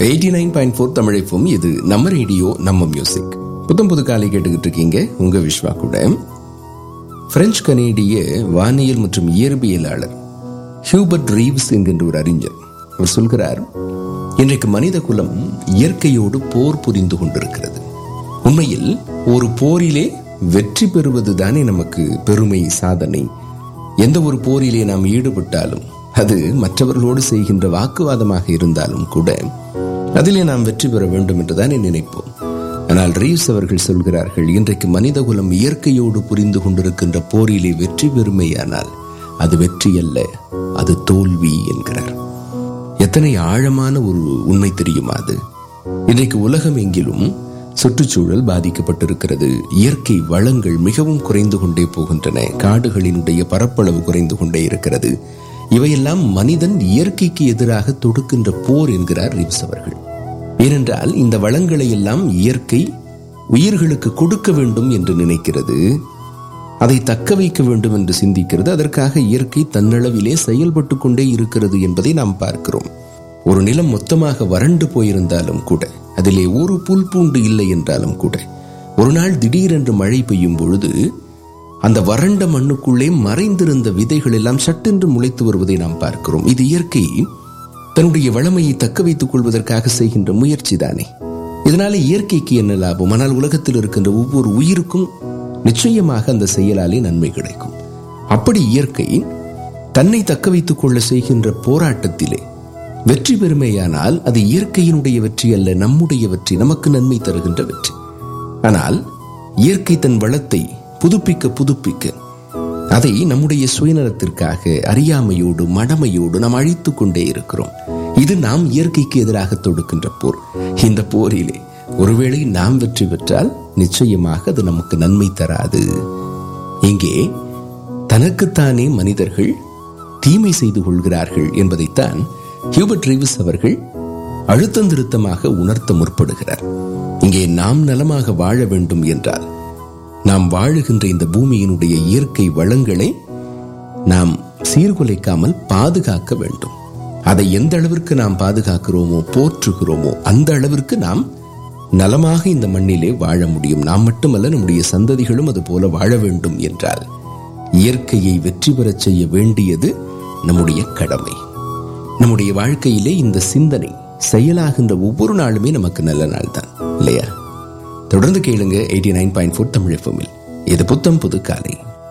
eighty nine point four தமிழைப்பும் இது நம்ம ரேடியோ நம்ம மியூசிக் புத்தம் புது காலை கேட்டுக்கிட்டு இருக்கீங்க உங்க விஸ்வா கூட பிரெஞ்சு கனேடிய வானியல் மற்றும் இயற்பியலாளர் ஹியூபர்ட் ரீவ்ஸ் என்கின்ற ஒரு அறிஞர் அவர் சொல்கிறார் இன்றைக்கு மனித குலம் இயற்கையோடு போர் புரிந்து கொண்டிருக்கிறது உண்மையில் ஒரு போரிலே வெற்றி பெறுவது தானே நமக்கு பெருமை சாதனை எந்த ஒரு போரிலே நாம் ஈடுபட்டாலும் அது மற்றவர்களோடு செய்கின்ற வாக்குவாதமாக இருந்தாலும் கூட அதிலே நாம் வெற்றி பெற வேண்டும் என்றுதானே நினைப்போம் ஆனால் ரீவ்ஸ் அவர்கள் சொல்கிறார்கள் இன்றைக்கு மனிதகுலம் இயற்கையோடு புரிந்து கொண்டிருக்கின்ற போரிலே வெற்றி பெறுமையானால் அது வெற்றி அல்ல அது தோல்வி என்கிறார் எத்தனை ஆழமான ஒரு உண்மை தெரியுமா அது இன்றைக்கு உலகம் எங்கிலும் சுற்றுச்சூழல் பாதிக்கப்பட்டிருக்கிறது இயற்கை வளங்கள் மிகவும் குறைந்து கொண்டே போகின்றன காடுகளினுடைய பரப்பளவு குறைந்து கொண்டே இருக்கிறது இவையெல்லாம் மனிதன் இயற்கைக்கு எதிராக தொடுக்கின்ற போர் என்கிறார் ரிவ்ஸ் அவர்கள் ஏனென்றால் இந்த வளங்களை எல்லாம் இயற்கை உயிர்களுக்கு கொடுக்க வேண்டும் என்று நினைக்கிறது அதை தக்க வைக்க வேண்டும் என்று சிந்திக்கிறது அதற்காக இயற்கை தன்னளவிலே செயல்பட்டு கொண்டே இருக்கிறது என்பதை நாம் பார்க்கிறோம் ஒரு நிலம் மொத்தமாக வறண்டு போயிருந்தாலும் கூட அதிலே ஒரு புல் பூண்டு இல்லை என்றாலும் கூட ஒரு நாள் திடீரென்று மழை பெய்யும் பொழுது அந்த வறண்ட மண்ணுக்குள்ளே மறைந்திருந்த விதைகள் எல்லாம் சட்டென்று முளைத்து வருவதை நாம் பார்க்கிறோம் இது இயற்கை தன்னுடைய வளமையை தக்க வைத்துக் கொள்வதற்காக செய்கின்ற முயற்சி தானே இதனால இயற்கைக்கு என்ன லாபம் ஆனால் உலகத்தில் இருக்கின்ற ஒவ்வொரு உயிருக்கும் நிச்சயமாக அந்த செயலாலே நன்மை கிடைக்கும் அப்படி இயற்கை தன்னை தக்க வைத்துக் கொள்ள செய்கின்ற போராட்டத்திலே வெற்றி பெருமையானால் அது இயற்கையினுடைய வெற்றி அல்ல நம்முடைய வெற்றி நமக்கு நன்மை தருகின்ற வெற்றி ஆனால் இயற்கை தன் வளத்தை புதுப்பிக்க புதுப்பிக்க அதை நம்முடைய சுயநலத்திற்காக அறியாமையோடு மடமையோடு நாம் அழித்துக் கொண்டே இருக்கிறோம் இது நாம் இயற்கைக்கு எதிராக தொடுக்கின்ற போர் இந்த போரிலே ஒருவேளை நாம் வெற்றி பெற்றால் நிச்சயமாக அது நமக்கு நன்மை தராது இங்கே தனக்குத்தானே மனிதர்கள் தீமை செய்து கொள்கிறார்கள் என்பதைத்தான் ஹியூபர்ட் ரிவிஸ் அவர்கள் அழுத்தந்திருத்தமாக உணர்த்த முற்படுகிறார் இங்கே நாம் நலமாக வாழ வேண்டும் என்றால் நாம் வாழுகின்ற இந்த பூமியினுடைய இயற்கை வளங்களை நாம் சீர்குலைக்காமல் பாதுகாக்க வேண்டும் அதை எந்த அளவிற்கு நாம் பாதுகாக்கிறோமோ போற்றுகிறோமோ அந்த அளவிற்கு நாம் நலமாக இந்த மண்ணிலே வாழ முடியும் நாம் மட்டுமல்ல நம்முடைய சந்ததிகளும் அது போல வாழ வேண்டும் என்றால் இயற்கையை வெற்றி பெறச் செய்ய வேண்டியது நம்முடைய கடமை நம்முடைய வாழ்க்கையிலே இந்த சிந்தனை செயலாகின்ற ஒவ்வொரு நாளுமே நமக்கு நல்ல நாள் தான் இல்லையா தொடர்ந்து கேளுங்க eighty nine point four Tamil இது புத்தம் புது காலை